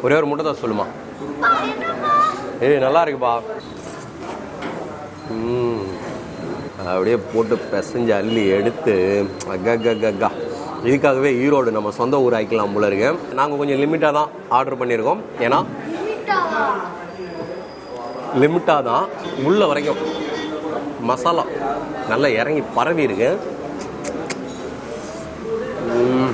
ஒரே ஒரு முட்டை தோசை சொல்லுமா ஏய் நல்லா இருக்குப்பா ம் அப்படியே போட்டு பிசைஞ்சு அள்ளி எடுத்து அக்கா இதுக்காகவே ஈரோடு நம்ம சொந்த ஊர் ஆக்கிக்கலாம் போல இருக்கு நாங்கள் கொஞ்சம் லிமிட்டாக தான் ஆர்டர் பண்ணியிருக்கோம் ஏன்னா லிமிட்டாக தான் உள்ள வரைக்கும் மசாலா நல்லா இறங்கி பரவி இருக்கு ம்.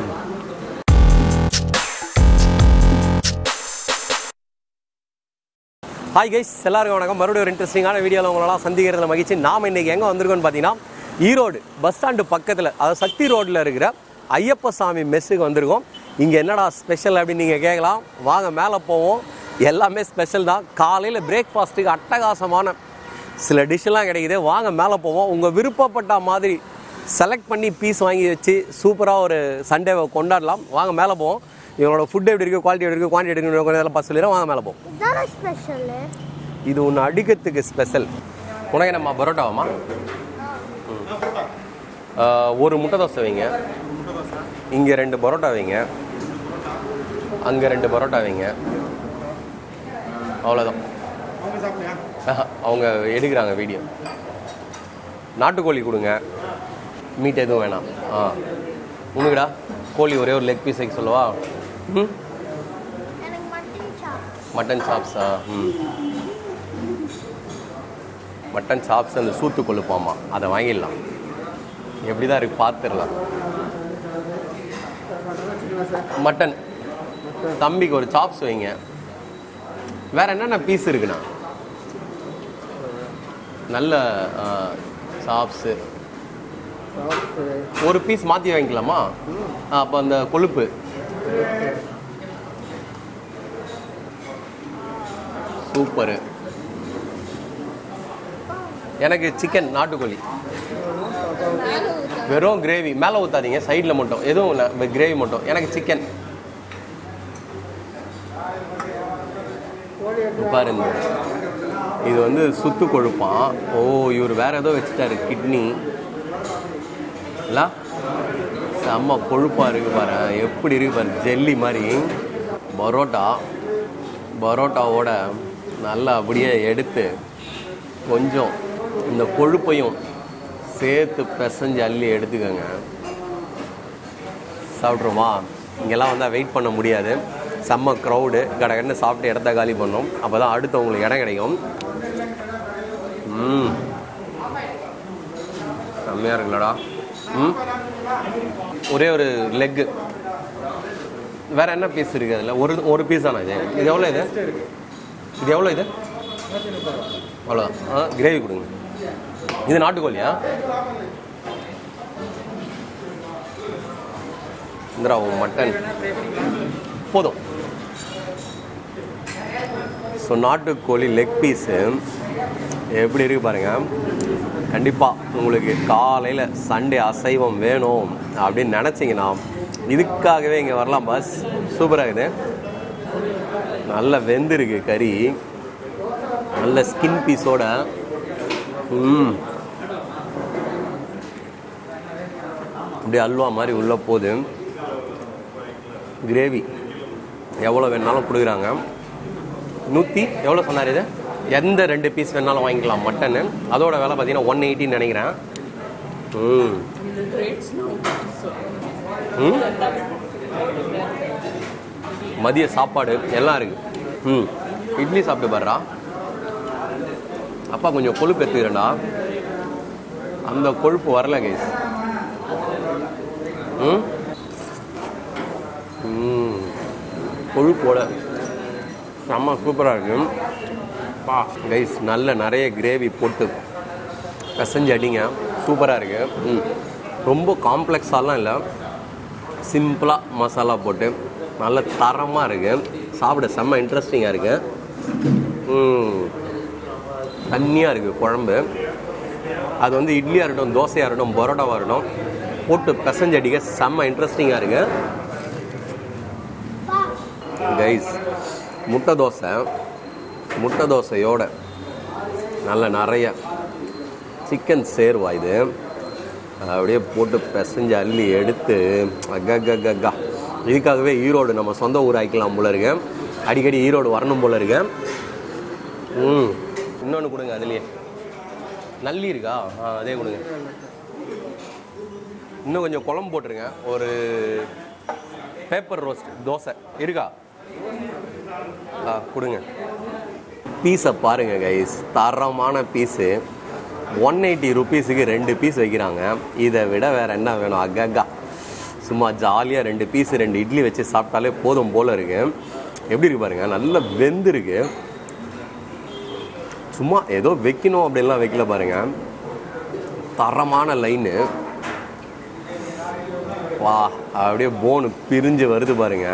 ஹாய் கைஸ் எல்லாருக்கும் வணக்கம் மறுபடியும் ஒரு இன்ட்ரெஸ்டிங்கான வீடியோவில் உங்களெல்லாம் சந்திக்கிறதுல மகிழ்ச்சி நாம் இன்றைக்கி எங்கே வந்திருக்கோம்னு பார்த்தீங்கன்னா ஈரோடு பஸ் ஸ்டாண்டு பக்கத்தில் அதாவது சக்தி ரோட்டில் இருக்கிற ஐயப்ப சாமி மெஸ்ஸுக்கு வந்திருக்கோம் இங்கே என்னடா ஸ்பெஷல் அப்படின்னு நீங்கள் கேட்கலாம் வாங்க மேலே போவோம் எல்லாமே ஸ்பெஷல் தான் காலையில் பிரேக்ஃபாஸ்ட்டுக்கு அட்டகாசமான சில டிஷ்ஷெல்லாம் கிடைக்குது வாங்க மேலே போவோம் உங்கள் விருப்பப்பட்ட மாதிரி செலக்ட் பண்ணி பீஸ் வாங்கி வச்சு சூப்பராக ஒரு சண்டேவை கொண்டாடலாம் வாங்க மேலே போவோம் இவங்களோட ஃபுட் எப்படி இருக்குது குவாலிட்டி எப்படி இருக்குது குவான்டிட்டி எப்படி இருக்குது இதெல்லாம் பார்த்து சொல்லிடுறேன் வாங்க மேலே போவோம் இதான ஸ்பெஷலு இது ஒன்று அடிக்கிறதுக்கு ஸ்பெஷல் உனக்கு என்னம்மா பரோட்டாவாம்மா ம். ஆ, ஒரு முட்டை தோசை வைங்க இங்கே ரெண்டு பரோட்டா வைங்க அங்கே ரெண்டு பரோட்டா வைங்க அவ்வளோதான் ஆஹா, அவங்க எடுக்கிறாங்க வீடியோ நாட்டுக்கோழி கொடுங்க மீட் எதுவும் வேணாம் ஆ உனக்குடா கோழி ஒரே ஒரு லெக் பீஸ் வைக்க சொல்லவா ம் எனக்கு மட்டன் சாப் மட்டன் சாப்ஸா ம் மட்டன் சாப்ஸ் அந்த சூத்து கொழுப்பாமா அதை வாங்கிடலாம் எப்படி தான் இருக்கு பார்த்துடலாம் மட்டன் தம்பிக்கு ஒரு சாப்ஸ் வைங்க வேற என்னென்ன பீஸ் இருக்குண்ணா நல்ல சாப்ஸு ஒரு பீஸ் மாற்றி வாங்கிக்கலாமா அப்போ அந்த கொழுப்பு சூப்பரு எனக்கு சிக்கன் நாட்டுக்கோழி வெறும் கிரேவி மேலே ஊற்றாதீங்க சைடில் மட்டும் எதுவும் இல்லை கிரேவி மட்டும் எனக்கு சிக்கன் பாருங்க இது வந்து சுத்து கொழுப்பான் ஓ இவர் வேற ஏதோ வச்சுட்டாரு கிட்னி இல்ல செம்ம கொழுப்பா இருக்கு பாரு எப்படி இருக்கு பாரு ஜெல்லி மாதிரி பரோட்டா பரோட்டாவோட நல்லா அப்படியே எடுத்து கொஞ்சம் இந்த கொழுப்பையும் சேர்த்து பிசைஞ்சு அள்ளி எடுத்துக்கோங்க சாப்பிட்ருமா இங்கெல்லாம் வந்தால் வெயிட் பண்ண முடியாது செம்ம க்ரௌடு கடகடன்னு சாப்பிட்டு இடத்த காலி பண்ணோம் அப்போ தான் அடுத்து உங்களுக்கு இடம் கிடைக்கும் ம் செம்மையாக இருக்குல்லடா ம் ஒரே ஒரு லெக்கு வேற என்ன பீஸ் இருக்கு அதில் ஒரு ஒரு பீஸ் தானே இது இது எவ்வளோ இது இது எவ்வளோ இது அவ்வளோதான் ஆ கிரேவி கொடுங்க இது நாட்டுக்கோழியா இந்திரா உன் மட்டன் போதும் ஸோ நாட்டுக்கோழி லெக் பீஸு எப்படி இருக்கு பாருங்க கண்டிப்பாக உங்களுக்கு காலையில் சண்டே அசைவம் வேணும் அப்படின்னு நினச்சிங்கன்னா இதுக்காகவே இங்கே வரலாம் பஸ் சூப்பராக இருக்குது நல்ல வெந்திருக்கு கறி நல்ல ஸ்கின் பீஸோட ம் அப்படியே அல்வா மாதிரி உள்ளே போகுது கிரேவி எவ்வளோ வேணாலும் கொடுக்குறாங்க நூற்றி எவ்வளோ சொன்னார் இது எந்த ரெண்டு பீஸ் வேணாலும் வாங்கிக்கலாம் மட்டனு அதோட விலை பார்த்தீங்கன்னா ஒன் எயிட்டின்னு நினைக்கிறேன் ம் ம் மதிய சாப்பாடு எல்லாம் இருக்கு ம் இட்லி சாப்பிட்டு பாருடா அப்பா கொஞ்சம் கொழுப்பு எடுத்துக்கிறேன்டா அந்த கொழுப்பு வரல கைஸ் ம் ம் கொழுப்போட செம்ம சூப்பராக இருக்கு பா கைஸ் நல்ல நிறைய கிரேவி போட்டு பிசைஞ்சு அடிங்க சூப்பராக இருக்கு ம் ரொம்ப காம்ப்ளெக்ஸாலாம் இல்லை சிம்பிளாக மசாலா போட்டு நல்ல தரமாக இருக்கு சாப்பிட செம்ம இன்ட்ரெஸ்டிங்காக இருக்கு ம் தண்ணியாக இருக்குது குழம்பு அது வந்து இட்லியாக இருக்கட்டும் தோசையாக இருக்கட்டும் பரோட்டாவாக இருக்கட்டும் போட்டு பிசைஞ்சு அடிக்க செம்ம இன்ட்ரெஸ்டிங்காக இருக்கு கைஸ் முட்டை தோசை முட்டை தோசையோட நல்ல நிறைய சிக்கன் சேர்வா இது அப்படியே போட்டு பிசைஞ்சு அள்ளி எடுத்து அக்கா இதுக்காகவே ஈரோடு நம்ம சொந்த ஊர் ஆக்கிக்கலாம் போல இருக்கு அடிக்கடி ஈரோடு வரணும் போல இருக்கு ம் இன்னொன்று கொடுங்க அதுலேயே நல்லி இருக்கா ஆ அதே கொடுங்க இன்னும் கொஞ்சம் குழம்பு போட்டுருங்க ஒரு பேப்பர் ரோஸ்ட் தோசை இருக்கா ஆ கொடுங்க பீஸை பாருங்க கைஸ் தரமான பீஸு ஒன் எயிட்டி ருபீஸுக்கு ரெண்டு பீஸ் வைக்கிறாங்க இதை விட வேற என்ன வேணும் அக்கா சும்மா ஜாலியாக ரெண்டு பீஸ் ரெண்டு இட்லி வச்சு சாப்பிட்டாலே போதும் போல இருக்கு எப்படி இருக்கு பாருங்க நல்ல வெந்திருக்கு சும்மா ஏதோ வைக்கணும் அப்படின்லாம் வைக்கல பாருங்க தரமான லைனு வா அப்படியே போனு பிரிஞ்சு வருது பாருங்க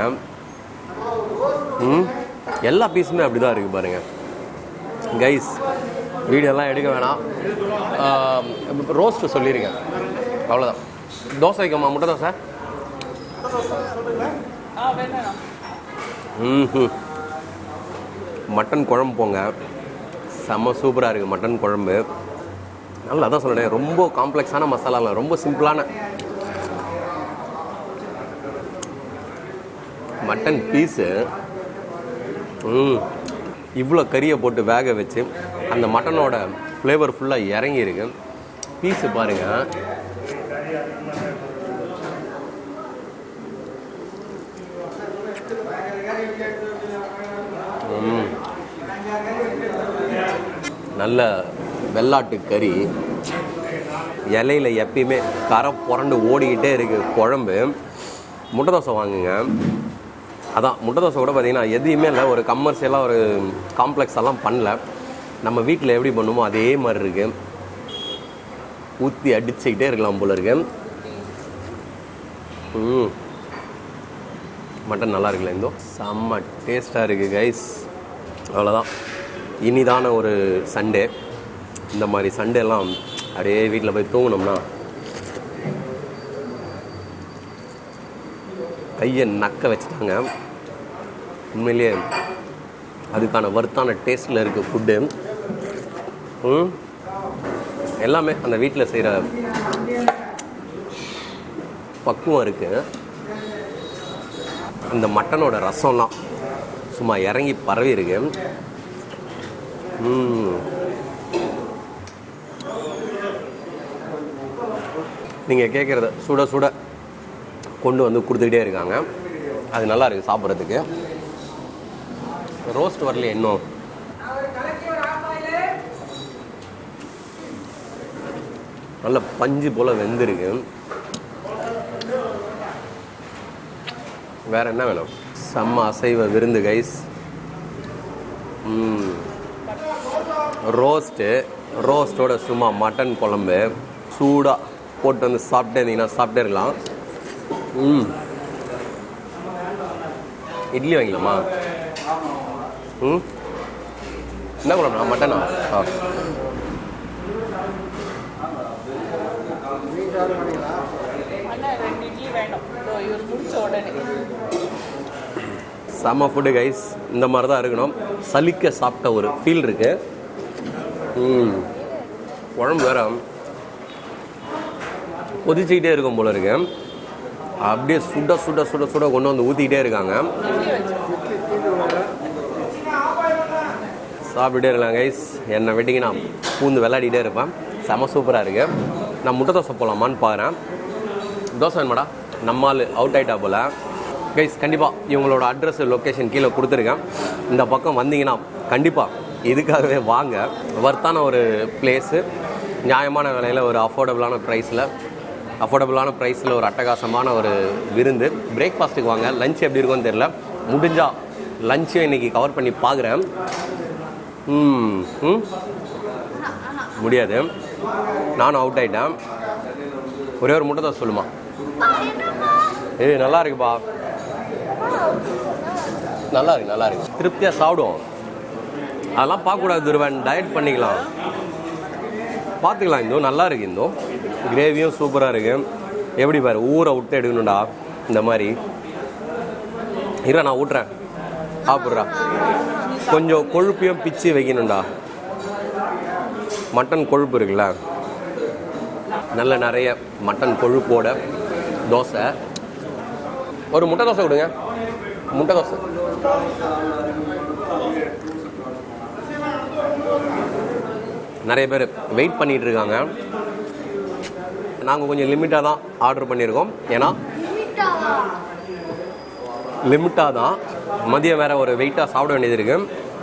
ம் எல்லா பீஸுமே அப்படி தான் இருக்குது பாருங்க கைஸ் வீடியோலாம் எடுக்க வேணாம் ரோஸ்ட்டு சொல்லியிருக்கேன் அவ்வளோதான் தோசை வைக்கமா முட்டை தோசை ம் மட்டன் குழம்பு போங்க செம்ம சூப்பராக இருக்குது மட்டன் குழம்பு நல்லா அதான் சொல்கிறேன் ரொம்ப காம்ப்ளெக்ஸான மசாலா இல்லை ரொம்ப சிம்பிளான மட்டன் பீஸு ம் இவ்வளோ கறியை போட்டு வேக வச்சு அந்த மட்டனோட ஃப்ளேவர் ஃபுல்லாக இறங்கியிருக்கு பீஸு பாருங்கள் ம். நல்ல வெள்ளாட்டு கறி இலையில எப்பயுமே கரை புரண்டு ஓடிக்கிட்டே இருக்கு குழம்பு முட்டை தோசை வாங்குங்க அதான் முட்டை தோசை கூட பார்த்தீங்கன்னா எதையுமே இல்லை ஒரு கமர்ஷியலாக ஒரு காம்ப்ளெக்ஸ் எல்லாம் பண்ணல நம்ம வீட்டில் எப்படி பண்ணுமோ அதே மாதிரி இருக்கு ஊற்றி அடிச்சுக்கிட்டே இருக்கலாம் போல இருக்கு ம் மட்டன் நல்லா இருக்குல்ல இந்தோ செம்ம டேஸ்ட்டாக இருக்குது கைஸ் அவ்வளோதான் இனிதான ஒரு சண்டே இந்த மாதிரி சண்டேலாம் அப்படியே வீட்டில் போய் தூங்கினோம்னா கையை நக்க வச்சுட்டாங்க உண்மையிலேயே அதுக்கான வர்த்தான டேஸ்ட்டில் இருக்குது ஃபுட்டு ம் எல்லாமே அந்த வீட்டில் செய்கிற பக்குவம் இருக்குது இந்த மட்டனோட ரசம்லாம் சும்மா இறங்கி பரவி இருக்கு ம். நீங்க கேட்குறத சுட சுட கொண்டு வந்து கொடுத்துக்கிட்டே இருக்காங்க அது நல்லா இருக்கு சாப்பிட்றதுக்கு ரோஸ்ட் வரல இன்னும் நல்ல பஞ்சு போல வெந்திருக்கு வேற என்ன வேணும் செம்ம அசைவ விருந்து கைஸ் ரோஸ்ட்டு ரோஸ்ட்டோட சும்மா மட்டன் குழம்பு சூடாக போட்டு வந்து சாப்பிட்டே இருந்தீங்கன்னா சாப்பிட்டே இருக்கலாம் ம் இட்லி வாங்கிக்கலாமா ம் என்ன குழம்புண்ணா மட்டனா ஆ அண்ணா ரெண்டு இட்லி வேணும் இதோ இவர் முடிச்ச உடனே செம்ம ஃபுட்டு கைஸ் இந்த மாதிரி தான் இருக்கணும் சலிக்க சாப்பிட்ட ஒரு ஃபீல் இருக்கு ம் குழம்பு வேற கொதிச்சுக்கிட்டே இருக்கும் போல இருக்கு அப்படியே சுட சுட சுட சுட கொண்டு வந்து ஊற்றிக்கிட்டே இருக்காங்க சாப்பிட்டுட்டே இருக்கலாம் கைஸ் என்னை வெட்டிங்க நான் பூந்து விளையாடிட்டே இருப்பேன் செம சூப்பராக இருக்கு நான் முட்டை தோசை போகலாமான்னு பாக்குறேன் தோசை வேணுமாடா நம்மால் அவுட் ஆயிட்டா போல கைஸ் கண்டிப்பாக இவங்களோட அட்ரஸ் லொக்கேஷன் கீழே கொடுத்துருக்கேன் இந்த பக்கம் வந்தீங்கன்னா கண்டிப்பாக இதுக்காகவே வாங்க வர்த்தான ஒரு பிளேஸு நியாயமான விலையில் ஒரு அஃபோர்டபுளான ப்ரைஸில் அஃபோர்டபுளான ப்ரைஸில் ஒரு அட்டகாசமான ஒரு விருந்து பிரேக்ஃபாஸ்ட்டுக்கு வாங்க லஞ்ச் எப்படி இருக்கும்னு தெரியல முடிஞ்சா லஞ்சையும் இன்னைக்கு கவர் பண்ணி பார்க்குறேன் ம் ம் முடியாது நானும் அவுட் ஆயிட்டேன் ஒரே ஒரு முட்டை தான் சொல்லுமா ஏய் நல்லா இருக்குப்பா நல்லா இருக்கு நல்லா இருக்கு திருப்தியாக சாப்பிடுவோம் அதெல்லாம் பார்க்கக்கூடாது துருவன் டயட் பண்ணிக்கலாம் பார்த்துக்கலாம் இந்தோ நல்லா இருக்கு இந்தோ கிரேவியும் சூப்பராக இருக்கு எப்படி பாரு ஊரை விட்டு எடுக்கணும்டா இந்த மாதிரி இரு நான் ஊட்டுறேன் சாப்பிட்றா கொஞ்சம் கொழுப்பையும் பிச்சு வைக்கணும்டா மட்டன் கொழுப்பு இருக்குல்ல நல்ல நிறைய மட்டன் கொழுப்போட தோசை ஒரு முட்டை தோசை கொடுங்க முட்டை தோசை நிறைய பேர் வெயிட் பண்ணிட்டு இருக்காங்க நாங்கள் கொஞ்சம் லிமிட்டாக தான் ஆர்டர் பண்ணியிருக்கோம் ஏன்னா லிமிட்டாவா லிமிட்டாக தான் மதியம் வேற ஒரு வெயிட்டாக சாப்பிட வேண்டியது இருக்கு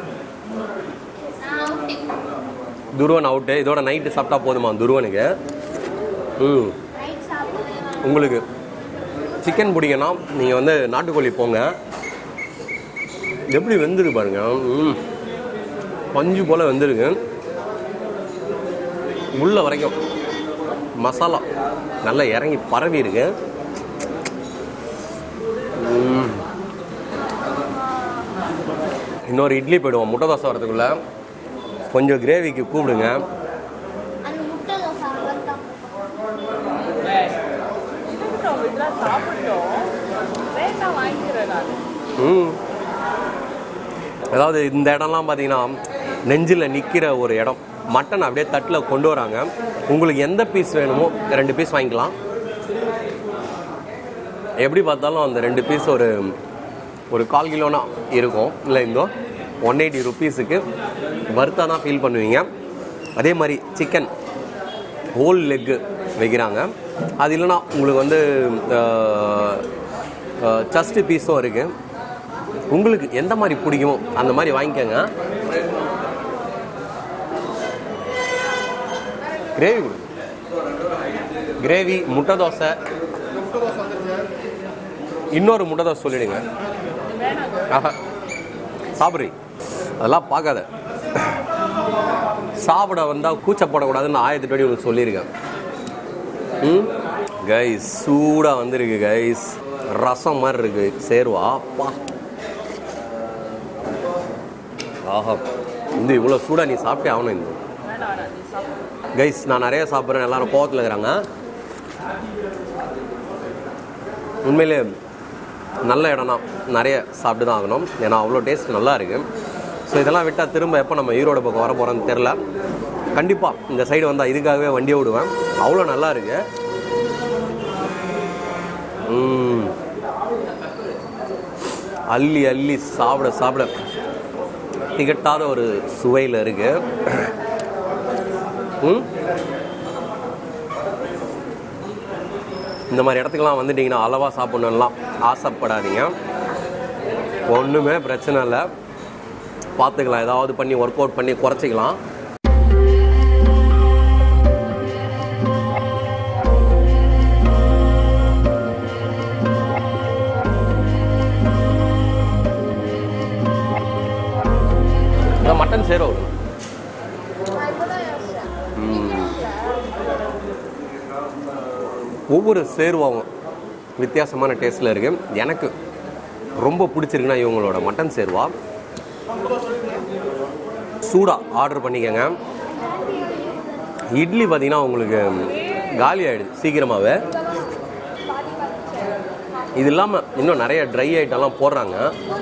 நான் அவுட்டு துருவன் அவுட்டு இதோட நைட்டு சாப்பிட்டா போதுமா துருவனுக்கு ம் நைட் சாப்பிடவே வேணாம். உங்களுக்கு சிக்கன் பிடிக்கனா நீங்கள் வந்து நாட்டுக்கோழி போங்க எப்படி வெந்திருக்கு பாருங்க ம் பஞ்சு போல் வெந்திருக்கு உள்ள வரைக்கும் மசாலா நல்லா இறங்கி பரவி இருக்கு ம். இன்னொரு இட்லி போயிடுவோம் முட்டை தோசை வரதுக்குள்ள கொஞ்சம் கிரேவிக்கு கூப்பிடுங்க அந்த முட்டை தோசை அவ்வளோதான் இருக்கட்டும் இதெல்லாம் சாப்பிட்டோம் வேண்டாம் வாங்கிக்கிறேன் நான் ம் அதாவது இந்த இடம்லாம் பார்த்தீங்கன்னா நெஞ்சில் நிற்கிற ஒரு இடம் மட்டன் அப்படியே தட்டில் கொண்டு வராங்க உங்களுக்கு எந்த பீஸ் வேணுமோ ரெண்டு பீஸ் வாங்கிக்கலாம் எப்படி பார்த்தாலும் அந்த ரெண்டு பீஸ் ஒரு ஒரு கால் கிலோனா இருக்கும் இல்லை இந்தோ ஒன் எயிட்டி ருபீஸுக்கு வறுத்தா தான் ஃபீல் பண்ணுவீங்க அதே மாதிரி சிக்கன் ஹோல் லெக்கு வைக்கிறாங்க அது இல்லைன்னா உங்களுக்கு வந்து சஸ்ட்டு பீஸும் இருக்குது உங்களுக்கு எந்த மாதிரி பிடிக்குமோ அந்த மாதிரி வாங்கிக்கோங்க கிரேவி கொடு கிரேவி முட்டை தோசை இன்னொரு முட்டை தோசை சொல்லிடுங்க ஆஹா சாப்பிட்றி அதெல்லாம் பார்க்காத சாப்பிட வந்தால் கூச்சப்படக்கூடாதுன்னு ஆயிரத்தி வாட்டி உங்களுக்கு சொல்லியிருக்கேன் ம் கைஸ் சூடாக வந்திருக்கு கைஸ் ரசம் மாதிரி இருக்கு சேர்வா பா ஆஹா இந்த இவ்வளோ சூடாக நீ சாப்பிட்டே ஆகணும் இந்த வேணாம் வேணாம் நீ சாப்பிடு கைஸ் நான் நிறைய சாப்பிட்றேன் எல்லாரும் கோவத்தில் இருக்கிறாங்க உண்மையிலே நல்ல இடம் தான் நிறைய சாப்பிட்டு தான் ஆகணும் ஏன்னா அவ்வளோ டேஸ்ட் நல்லா இருக்கு ஸோ இதெல்லாம் விட்டால் திரும்ப எப்போ நம்ம ஈரோடு பக்கம் வர போகிறோன்னு தெரில கண்டிப்பாக இந்த சைடு வந்தால் இதுக்காகவே வண்டியை விடுவேன் அவ்வளோ நல்லா இருக்கு ம். அள்ளி அள்ளி சாப்பிட சாப்பிட திகட்டாத ஒரு சுவையில் இருக்கு ம் இந்த மாதிரி இடத்துக்குலாம் வந்துட்டீங்கன்னா அளவாக சாப்பிட்ணுலாம் ஆசைப்படாதீங்க ஒன்றுமே பிரச்சனை இல்லை பார்த்துக்கலாம் ஏதாவது பண்ணி ஒர்க் அவுட் பண்ணி குறைச்சிக்கலாம் இந்த மட்டன் சேர வரும் நான் இப்போ தான் யோசிச்சேன் ஒவ்வொரு சேர்வாவும் வித்தியாசமான டேஸ்ட்டில் இருக்கு எனக்கு ரொம்ப பிடிச்சிருக்குன்னா இவங்களோட மட்டன் சேர்வா சூடாக ஆர்டர் பண்ணிக்கோங்க இட்லி பார்த்தீங்கன்னா உங்களுக்கு காலி ஆகிடுது சீக்கிரமாகவே இது இல்லாமல் இன்னும் நிறைய ட்ரை ஐட்டம்லாம் போடுறாங்க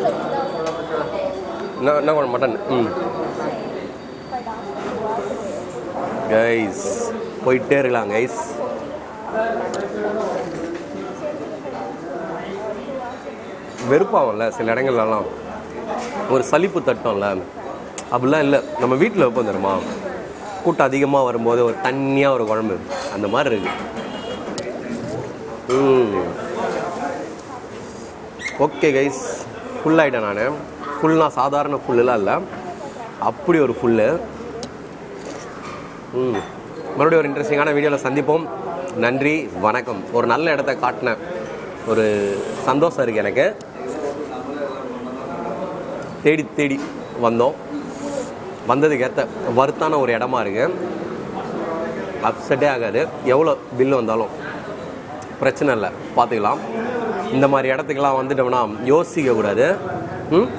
என்ன என்ன குழம்பு? மட்டன் ம் கைஸ் போயிட்டே இருக்கலாம் கைஸ் வெறுப்பாகும்ல சில இடங்கள்லாம் ஒரு சலிப்பு தட்டம்ல அப்படிலாம் இல்லை நம்ம வீட்டில் வைப்போம் தெரியுமா கூட்டம் அதிகமாக வரும்போது ஒரு தண்ணியாக ஒரு குழம்பு அந்த மாதிரி இருக்கு ம் ஓகே கைஸ் ஃபுல் ஆகிட்டேன் நான் ஃபுல்னா சாதாரண ஃபுல்லுலாம் இல்லை அப்படி ஒரு ஃபுல்லு ம் மறுபடியும் ஒரு இன்ட்ரெஸ்டிங்கான வீடியோவில் சந்திப்போம் நன்றி வணக்கம் ஒரு நல்ல இடத்த காட்டின ஒரு சந்தோஷம் இருக்குது எனக்கு தேடி தேடி வந்தோம் வந்ததுக்கு ஏற்ற வருத்தான ஒரு இடமா இருக்கு அப்செட்டே ஆகாது எவ்வளோ பில்லு வந்தாலும் பிரச்சனை இல்லை பார்த்துக்கலாம் இந்த மாதிரி இடத்துக்கெல்லாம் வந்துட்டோம்னா யோசிக்க கூடாது ம்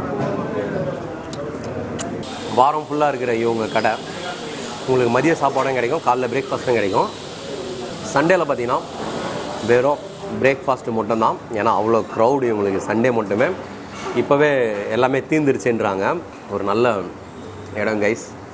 வாரம் ஃபுல்லாக இருக்கிற இவங்க கடை உங்களுக்கு மதிய சாப்பாடும் கிடைக்கும் காலைல பிரேக்ஃபாஸ்ட்டும் கிடைக்கும் சண்டேல பார்த்தீங்கன்னா வெறும் பிரேக்ஃபாஸ்ட்டு மட்டும்தான் ஏன்னா அவ்வளோ க்ரௌடு இவங்களுக்கு சண்டே மட்டுமே இப்போவே எல்லாமே தீந்துருச்சுன்றாங்க ஒரு நல்ல இடம் கைஸ்